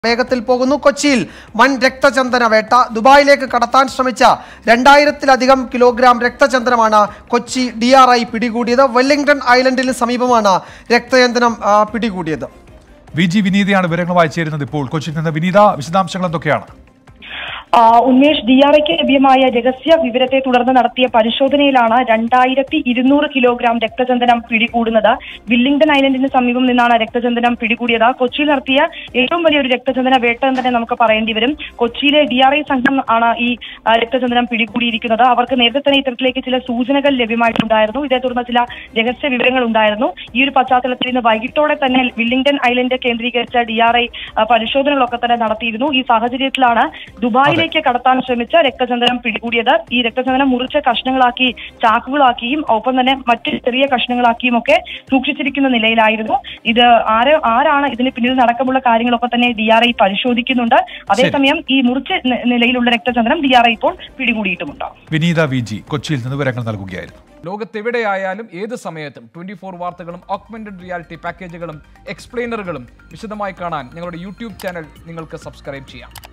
വേഗത്തിൽ പോകുന്നു കൊച്ചിയിൽ വൻ രക്തചന്ദന വേട്ട ദുബായിലേക്ക് കടത്താൻ ശ്രമിച്ച രണ്ടായിരത്തിലധികം കിലോഗ്രാം രക്തചന്ദനമാണ് കൊച്ചി ഡി ആർ ഐ പിടികൂടിയത് വെല്ലിംഗ്ടൺ ഐലൻഡിന് സമീപമാണ് രക്തചന്ദനം ആ, പിടികൂടിയത് വി ജി വിനീതയാണ് വിവരങ്ങളുമായി ചേരുന്നത് ഇപ്പോൾ കൊച്ചിയിൽ നിന്ന് വിനീത വിശദാംശങ്ങൾ എന്തൊക്കെയാണ് ആ, ഉന്മേഷ് ഡി ആർ ഐക്ക് ലഭ്യമായ രഹസ്യ വിവരത്തെ തുടർന്ന് നടത്തിയ പരിശോധനയിലാണ് രണ്ടായിരത്തി ഇരുന്നൂറ് കിലോഗ്രാം രക്തചന്ദനം പിടികൂടുന്നത് വില്ലിംഗ്ടൺ ഐലൻഡിന് സമീപം നിന്നാണ് രക്തചന്ദനം പിടികൂടിയത് കൊച്ചിയിൽ നടത്തിയ ഏറ്റവും വലിയൊരു രക്തചന്ദന വേട്ട എന്ന് തന്നെ നമുക്ക് പറയേണ്ടി വരും കൊച്ചിയിലെ ഡി ആർ ഐ സംഘം ആണ് ഈ ആ, രക്തചന്ദനം പിടികൂടിയിരിക്കുന്നത് അവർക്ക് നേരത്തെ തന്നെ ഇത്തരത്തിലേക്ക് ചില സൂചനകൾ ലഭ്യമായിട്ടുണ്ടായിരുന്നു ഇതേ തുടർന്ന് ചില രഹസ്യ വിവരങ്ങൾ ഉണ്ടായിരുന്നു ഈ ഒരു പശ്ചാത്തലത്തിൽ ഇന്ന് വൈകിട്ടോടെ തന്നെ വില്ലിംഗ്ടൺ ഐലൻഡ് കേന്ദ്രീകരിച്ച ഡി ആർ ഐ പരിശോധനകളൊക്കെ തന്നെ നടത്തിയിരുന്നു ഈ സാഹചര്യത്തിലാണ് ദുബായിലേക്ക് കടത്താൻ ശ്രമിച്ച രക്തചന്ദനം പിടികൂടിയത് ഈ രക്തചന്ദനം മുറിച്ച കഷ്ണങ്ങളാക്കി ചാക്കുകളാക്കിയും ഒപ്പം തന്നെ മറ്റ് ചെറിയ കഷ്ണങ്ങളാക്കിയും ഒക്കെ സൂക്ഷിച്ചിരിക്കുന്ന നിലയിലായിരുന്നു ഇത് ആര് ആരാണ് ഇതിന് പിന്നിൽ നടക്കമുള്ള കാര്യങ്ങളൊക്കെ തന്നെ ഡി ആർ ഐ പരിശോധിക്കുന്നുണ്ട് അതേസമയം ഈ മുറിച്ച നി- നിലയിലുള്ള രക്തചന്ദനം ഡി ആർ ഐ ഇപ്പോൾ പിടികൂടിയിട്ടുമുണ്ട് വിനീത വി ജി കൊച്ചിയിൽ നിന്ന് വിവരങ്ങൾ നൽകുകയായിരുന്നു ലോകത്തെവിടെയായാലും ഏത് സമയത്തും ട്വന്റി ഫോർ വാർത്തകളും ഓഗ്മെന്റഡ് റിയാലിറ്റി പാക്കേജുകളും എക്സ്പ്ലെയിനറുകളും വിശദമായി കാണാൻ ഞങ്ങളുടെ യൂട്യൂബ് ചാനൽ നിങ്ങൾക്ക് സബ്സ്ക്രൈബ് ചെയ്യാം